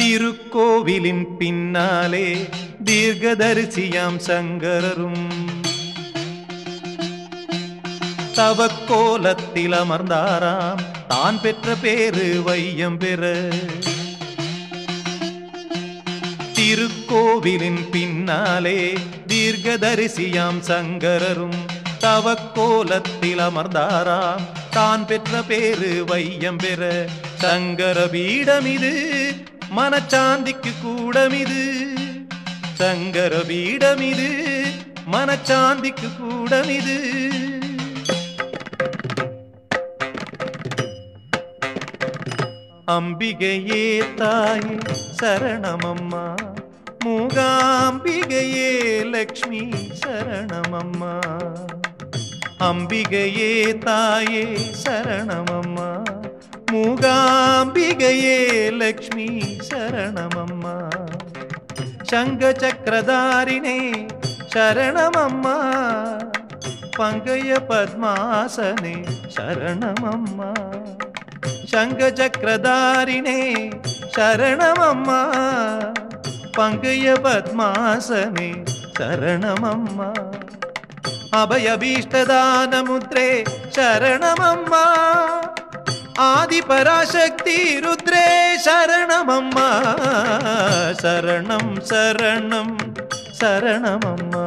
திருக்கோவிலின் பின்னாலே தீர்க்கதரிசியாம் சங்கரரும் தவக்கோலத்தில் அமர்ந்தாராம் தான் பெற்ற பேரு வையம் பெற திருக்கோவிலின் பின்னாலே தீர்க்கதரிசியாம் சங்கரரும் தவக்கோலத்தில் அமர்ந்தாராம் தான் பெற்ற பேரு வையம் பெற சங்கர பீடம் இது மனச்சாந்திக்கு கூடமிது சங்கர பீடம் இது மனச்சாந்திக்கு கூடமிது அம்பிகையே தாயே சரணமம்மா மூகாம்பிகையே லக்ஷ்மி சரணமம்மா அம்பிகையே தாயே சரணமம்மா மூகாம்பிகையே லக்ஷ்மி சரணமம்மா சங்க சக்கரதாரினே சரணமம்மா பங்கய பத்மாசனே சரணமம்மா சங்க சக்கரதாரினே சரணமம்மா பங்கய பத்மாசனே சரணமம்மா அபயபீஷ்டதான முத்ரே சரணமம்மா ஆதிபராசக்தி ருத்ரே சரணமம்மா சரணம் சரணம் சரணமம்மா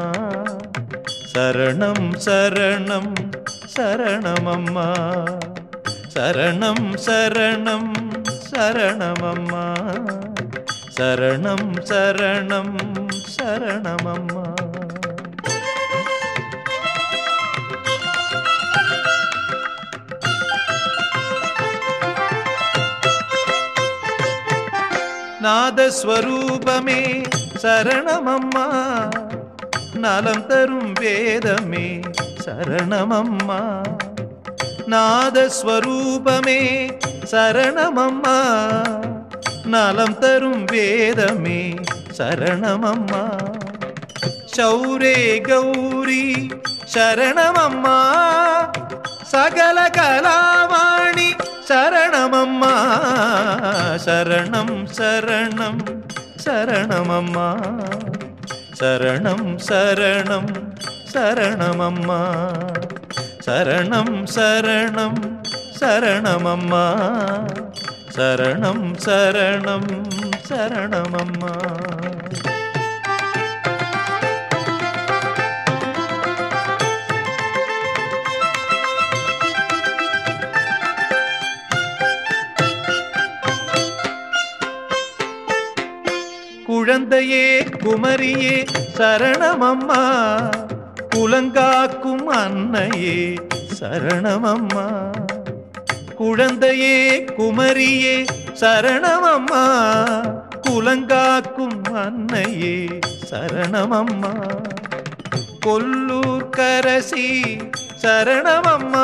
சரணம் சரணம் சரணமம்மா சரணம் சரணம் சரணமம்மா சரணம் சரணம் சரணமம்மா நாதஸ்வரூபமே சரணமம்மா நலம் தரும் வேதமே சரணமம்மா நாதஸ்வரூபமே சரணமம்மா நலம் தரும் வேதமே சரணமம்மா சௌரே கௌரி சரணமம்மா சகல கலாவாணி சரணமம்மா சரணம் சரணம் சரணமம்மா சரணம் சரணம் சரணமம்மா சரணம் சரணம் சரணமம்மா சரணம் சரணம் சரணமம்மா குழந்தையே குமரியே சரணமம்மா குலங்காக்கும் அன்னையே சரணமம்மா குழந்தையே குமரியே சரணமம்மா குலங்காக்கும் அன்னையே சரணமம்மா கொல்லூர் கரசி சரணமம்மா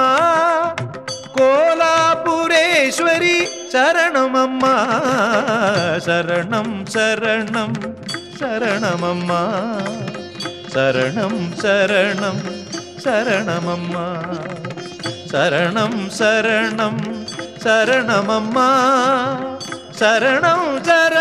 கோலாபுரேஸ்வரி சரணமம்மா சரணம் சரணம் சரணமம்மா சரணம் சரணம் சரணமம்மா சரணம் சரணம் சரணமம்மா சரணம் சரணம்